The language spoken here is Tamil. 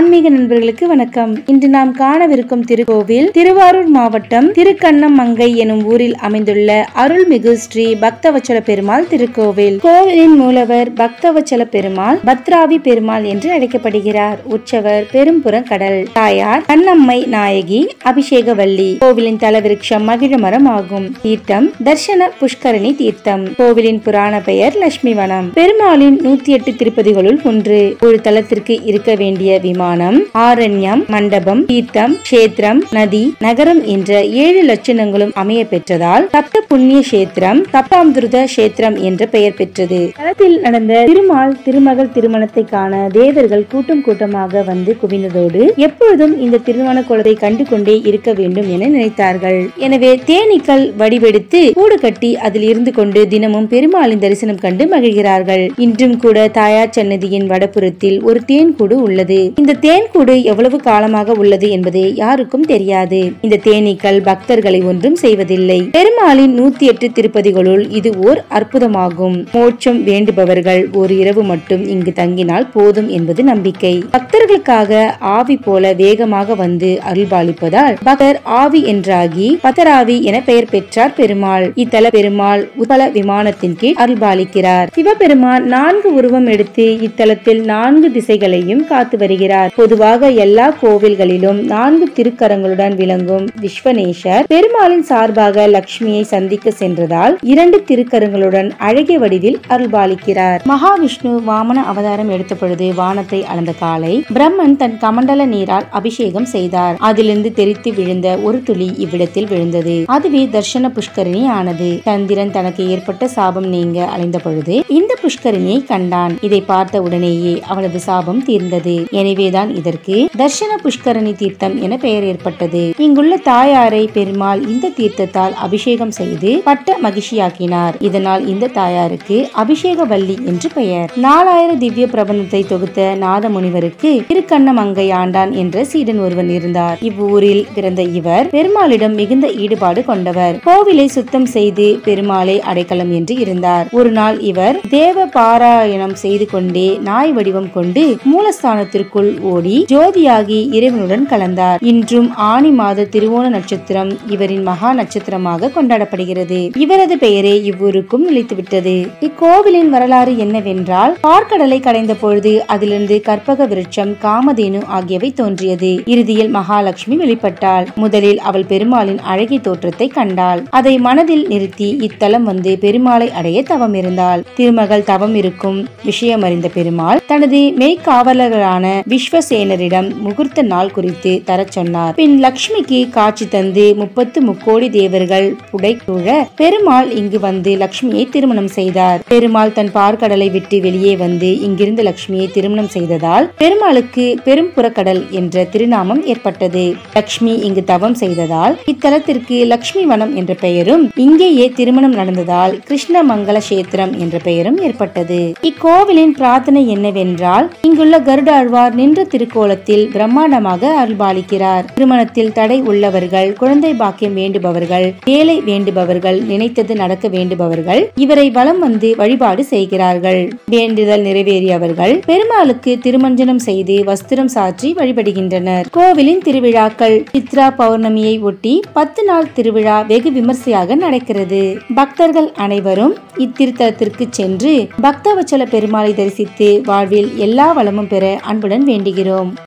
ஆன்மீக நண்பர்களுக்கு வணக்கம் இன்று நாம் காணவிருக்கும் திருக்கோவில் திருவாரூர் மாவட்டம் திருக்கண்ணமங்கை எனும் ஊரில் அமைந்துள்ள அருள்மிகு ஸ்ரீ பக்தவச்சல பெருமாள் திருக்கோவில் கோவிலின் மூலவர் பக்தவச்சல பெருமாள் பத்ராவி பெருமாள் என்று அழைக்கப்படுகிறார் உற்சவர் பெரும்புறங்கடல் தாயார் கண்ணம்மை நாயகி அபிஷேகவல்லி கோவிலின் தலவிருட்சம் மகிழமரம் ஆகும் தீர்த்தம் தர்ஷன புஷ்கரணி தீர்த்தம் கோவிலின் புராண பெயர் லட்சுமி வனம் பெருமாளின் நூத்தி எட்டு திருப்பதிகளுள் ஒன்று ஒரு தலத்திற்கு இருக்க வேண்டிய விமானம் ஆரண்யம் மண்டபம் தீர்த்தம் கஷேத்திரம் நதி நகரம் என்ற ஏழு லட்சணங்களும் அமைய பெற்றதால் சப்த புண்ணிய கஷேத்திரம் சப்தாம்துருத கஷேத்திரம் என்ற பெயர் பெற்றது தலத்தில் நடந்த திருமால் திருமகள் திருமணத்தை காண தேவர்கள் கூட்டம் கூட்டமாக வந்து குவிந்ததோடு எப்பொழுதும் இந்த திருமண குலத்தை கண்டு கொண்டே இருக்க வேண்டும் என நினைத்தார்கள் எனவே தேனீக்கள் வடிவெடுத்து கூடு கட்டி அதில் இருந்து கொண்டு தினமும் பெருமாளின் தரிசனம் கண்டு மகிழ்கிறார்கள் இன்றும் கூட தாயார் சன்னதியின் வடபுறத்தில் ஒரு தேன்கூடு உள்ளது இந்த தேன்கூடு எவ்வளவு காலமாக உள்ளது என்பது யாருக்கும் தெரியாது இந்த தேனீக்கள் பக்தர்களை ஒன்றும் செய்வதில்லை பெருமாளின் நூத்தி எட்டு திருப்பதிகளுள் இது ஓர் அற்புதமாகும் மோட்சம் வேண்டுபவர்கள் ஒரு இரவு மட்டும் இங்கு தங்கினால் போதும் என்பது நம்பிக்கை பக்தர்களுக்காக ஆவி போல வேகமாக வந்து அருள்பாலிப்பதால் பக்தர் ஆவி என்றாகி பத்தராவி என பெயர் பெற்றார் பெருமாள் இத்தல பெருமாள் உத்தல விமானத்தின் கீழ் அருள்பாலிக்கிறார் சிவபெருமான் நான்கு உருவம் எடுத்து இத்தலத்தில் நான்கு திசைகளையும் காத்து வருகிறார் பொதுவாக எல்லா கோவில்களிலும் நான்கு திருக்கரங்களுடன் விளங்கும் விஸ்வநேஷர் பெருமாளின் சார்பாக லட்சுமியை சந்திக்க சென்றதால் இரண்டு திருக்கரங்களுடன் அழகிய வடிவில் அருள்பாலிக்கிறார் மகாவிஷ்ணு வாமன அவதாரம் எடுத்த பொழுது வானத்தை அளந்த காலை பிரம்மன் தன் கமண்டல நீரால் அபிஷேகம் செய்தார் அதிலிருந்து தெரித்து விழுந்த ஒரு துளி இவ்விடத்தில் விழுந்தது அதுவே தர்ஷன புஷ்கரணி ஆனது சந்திரன் தனக்கு ஏற்பட்ட சாபம் நீங்க அலைந்த பொழுது இந்த புஷ்கரணியை கண்டான் இதை பார்த்த உடனேயே அவனது சாபம் தீர்ந்தது எனவேதான் இதற்கு தர்ஷன புஷ்கரணி தீர்த்தம் என பெயர் ஏற்பட்டது இங்குள்ள தாயாரை பெருமாள் இந்த தீர்த்தத்தால் அபிஷேகம் செய்து பட்ட மகிழ்ச்சியாக்கினார் இதனால் இந்த தாயாருக்கு அபிஷேகவல்லி என்று பெயர் நாலாயிரம் திவ்ய பிரபந்தத்தை தொகுத்த நாத முனிவருக்கு திருக்கண்ணமங்கை ஆண்டான் என்ற சீடன் ஒருவன் இருந்தார் இவ்வூரில் பிறந்த இவர் பெருமாளிடம் மிகுந்த ஈடுபாடு கொண்டவர் கோவிலை சுத்தம் செய்து பெருமாளை அடைக்கலம் என்று இருந்தார் ஒரு நாள் இவர் தேவ பாராயணம் செய்து கொண்டே நாய் வடிவம் கொண்டு மூலஸ்தானத்திற்குள் ஓடி ஜோதியாகி இறைவனுடன் கலந்தார் இன்றும் ஆனி மாத திருவோண நட்சத்திரம் இவரின் மகா நட்சத்திரமாக கொண்டாடப்படுகிறது இவரது பெயரே இவ்வூருக்கும் நிலைத்துவிட்டது இக்கோவிலின் வரலாறு என்னவென்றால் பார்க்கடலை கடைந்த பொழுது அதிலிருந்து கற்பக விருட்சம் காமதேனு ஆகியவை தோன்றியது இறுதியில் மகாலட்சுமி வெளிப்பட்டாள் முதலில் அவள் பெருமாளின் அழகிய தோற்றத்தை கண்டாள் அதை மனதில் நிறுத்தி இத்தலம் வந்து பெருமாளை அடைய தவம் இருந்தாள் திருமகள் தவம் இருக்கும் விஷயம் அறிந்த பெருமாள் தனது மெய்க்காவலர்களான விஸ்வசேனரிடம் முகூர்த்த நாள் குறித்து தரச் சொன்னார் பின் லக்ஷ்மிக்கு காட்சி தந்து முப்பத்து முக்கோடி தேவர்கள் புடைசூழ பெருமாள் இங்கு வந்து லக்ஷ்மியை திருமணம் செய்தார் பெருமாள் தன் பார்க்கடலை விட்டு வெளியே வந்து இங்கிருந்த லக்ஷ்மியை திருமணம் செய்ததால் பெருமாளுக்கு பெரும்புறக்கடல் என்ற திருநாமம் ஏற்பட்டது லக்ஷ்மி இங்கு தவம் செய்ததால் இத்தலத்திற்கு லக்ஷ்மி வனம் என்ற பெயரும் இங்கேயே திருமணம் நடந்ததால் கிருஷ்ணமங்கல கஷேத்திரம் என்ற பெயரும் ஏற்பட்டது இக்கோவிலின் பிரார்த்தனை என்னவென்றால் இங்குள்ள கருடாழ்வார் நின்ற திருக்கோலத்தில் பிரம்மாண்டமாக அருள்பாலிக்கிறார் திருமணத்தில் தடை உள்ளவர்கள் குழந்தை பாக்கியம் வேண்டுபவர்கள் வேலை வேண்டுபவர்கள் நினைத்தது நடக்க வேண்டுபவர்கள் இவரை வலம் வந்து வழிபாடு செய்கிறார்கள் வேண்டுதல் நிறைவேறியவர்கள் பெருமாளுக்கு திருமஞ்சனம் செய்து வஸ்திரம் சாற்றி வழிபடுகின்றனர் கோவிலின் திருவிழாக்கள் சித்ரா பௌர்ணமியை ஒட்டி பத்து நாள் திருவிழா வெகு விமர்சையாக நடக்கிறது பக்தர்கள் அனைவரும் இத்திருத்தலத்திற்கு சென்று பக்தவச்சல பெருமாளை தரிசித்து வாழ்வில் எல்லா வளமும் பெற அன்புடன் வேண்டுகிறோம்